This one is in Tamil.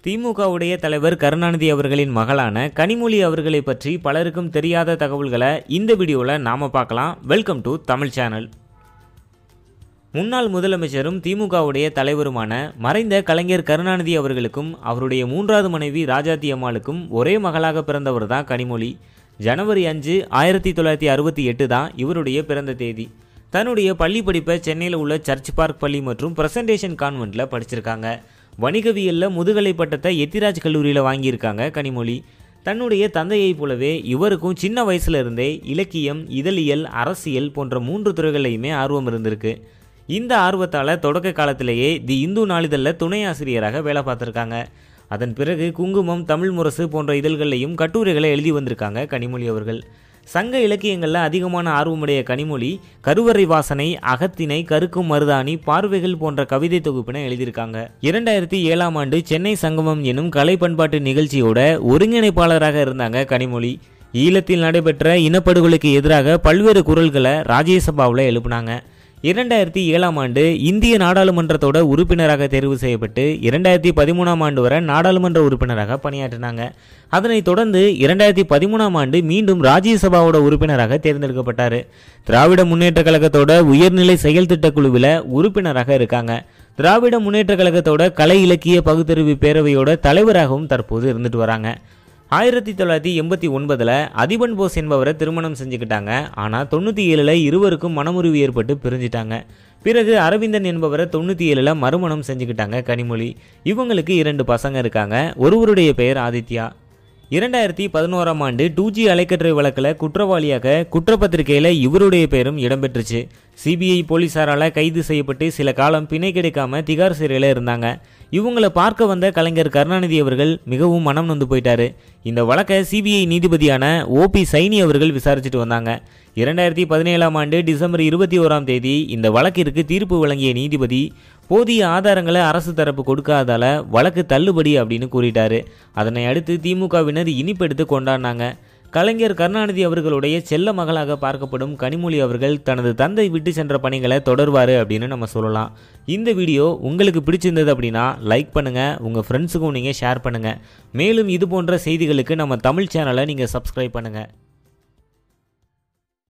திமுகவுடைய தலைவர் கருணாநிதி அவர்களின் மகளான கனிமொழி அவர்களை பற்றி பலருக்கும் தெரியாத தகவல்களை இந்த வீடியோவில் நாம் பார்க்கலாம் வெல்கம் டு தமிழ் சேனல் முன்னாள் முதலமைச்சரும் திமுகவுடைய தலைவருமான மறைந்த கலைஞர் கருணாநிதி அவர்களுக்கும் அவருடைய மூன்றாவது மனைவி ராஜாத்தி அம்மாளுக்கும் ஒரே மகளாக பிறந்தவர் தான் கனிமொழி ஜனவரி அஞ்சு ஆயிரத்தி தொள்ளாயிரத்தி அறுபத்தி எட்டு தான் இவருடைய பிறந்த தேதி தன்னுடைய பள்ளி படிப்பை சென்னையில் உள்ள சர்ச் பார்க் பள்ளி மற்றும் பிரசன்டேஷன் கான்வெண்ட்டில் படிச்சிருக்காங்க வணிகவியலில் முதுகலை பட்டத்தை எத்திராஜ் கல்லூரியில் வாங்கியிருக்காங்க கனிமொழி தன்னுடைய தந்தையைப் போலவே இவருக்கும் சின்ன வயசுல இருந்தே இலக்கியம் இதழியல் அரசியல் போன்ற மூன்று துறைகளையுமே ஆர்வம் இருந்திருக்கு இந்த ஆர்வத்தால் தொடக்க காலத்திலேயே தி இந்து நாளிதழில் துணை ஆசிரியராக வேலை பார்த்துருக்காங்க அதன் பிறகு குங்குமம் தமிழ் முரசு போன்ற இதழ்களையும் கட்டுரைகளை எழுதி வந்திருக்காங்க கனிமொழி அவர்கள் சங்க இலக்கியங்களில் அதிகமான ஆர்வமுடைய கனிமொழி கருவறை வாசனை அகத்திணை கருக்கும் மருதாணி பார்வைகள் போன்ற கவிதை தொகுப்பினை எழுதியிருக்காங்க இரண்டாயிரத்தி ஏழாம் ஆண்டு சென்னை சங்கமம் எனும் கலை பண்பாட்டு நிகழ்ச்சியோட ஒருங்கிணைப்பாளராக இருந்தாங்க கனிமொழி ஈழத்தில் நடைபெற்ற இனப்படுகொலைக்கு எதிராக பல்வேறு குரல்களை ராஜ்யசபாவில் எழுப்புனாங்க இரண்டாயிரத்தி ஏழாம் ஆண்டு இந்திய நாடாளுமன்றத்தோட உறுப்பினராக தேர்வு செய்யப்பட்டு இரண்டாயிரத்தி பதிமூணாம் ஆண்டு வரை நாடாளுமன்ற உறுப்பினராக பணியாற்றினாங்க அதனைத் தொடர்ந்து இரண்டாயிரத்தி பதிமூணாம் ஆண்டு மீண்டும் ராஜ்யசபாவோட உறுப்பினராக தேர்ந்தெடுக்கப்பட்டார் திராவிட முன்னேற்ற கழகத்தோட உயர்நிலை செயல் திட்டக் குழுவில் உறுப்பினராக இருக்காங்க திராவிட முன்னேற்ற கழகத்தோட கலை இலக்கிய பகுத்தறிவு பேரவையோட தலைவராகவும் தற்போது இருந்துட்டு வராங்க ஆயிரத்தி தொள்ளாயிரத்தி எண்பத்தி ஒன்பதில் அதிபன் போஸ் என்பவரை திருமணம் செஞ்சுக்கிட்டாங்க ஆனால் தொண்ணூற்றி ஏழில் இருவருக்கும் மனமுறிவு ஏற்பட்டு பிரிஞ்சிட்டாங்க பிறகு அரவிந்தன் என்பவரை தொண்ணூற்றி ஏழில் மறுமணம் செஞ்சுக்கிட்டாங்க கனிமொழி இவங்களுக்கு இரண்டு பசங்க இருக்காங்க ஒருவருடைய பெயர் ஆதித்யா இரண்டாயிரத்தி பதினோராம் ஆண்டு டூ ஜி அலைக்கற்றை வழக்கில் குற்றவாளியாக குற்றப்பத்திரிகையில் இவருடைய பெயரும் இடம்பெற்றுச்சு சிபிஐ போலீசாரால் கைது செய்யப்பட்டு சில காலம் பிணை கிடைக்காம திகார் சிறையில் இருந்தாங்க இவங்களை பார்க்க வந்த கலைஞர் கருணாநிதி அவர்கள் மிகவும் மனம் நொந்து போயிட்டாரு இந்த வழக்கை சிபிஐ நீதிபதியான ஓபி சைனி அவர்கள் விசாரிச்சுட்டு வந்தாங்க இரண்டாயிரத்தி பதினேழாம் ஆண்டு டிசம்பர் இருபத்தி ஓராம் தேதி இந்த வழக்கிற்கு தீர்ப்பு வழங்கிய நீதிபதி போதிய ஆதாரங்களை அரசு தரப்பு கொடுக்காதால வழக்கு தள்ளுபடி அப்படின்னு கூறிட்டாரு அதனை அடுத்து திமுகவினர் இனிப்பெடுத்து கொண்டாடினாங்க கலைஞர் கருணாநிதி அவர்களுடைய செல்ல மகளாக பார்க்கப்படும் கனிமொழி அவர்கள் தனது தந்தை விட்டு சென்ற பணிகளை தொடர்வார் அப்படின்னு நம்ம சொல்லலாம் இந்த வீடியோ உங்களுக்கு பிடிச்சிருந்தது அப்படின்னா லைக் பண்ணுங்கள் உங்கள் ஃப்ரெண்ட்ஸுக்கும் நீங்கள் ஷேர் பண்ணுங்கள் மேலும் இது போன்ற செய்திகளுக்கு நம்ம தமிழ் சேனலை நீங்கள் சப்ஸ்கிரைப் பண்ணுங்கள்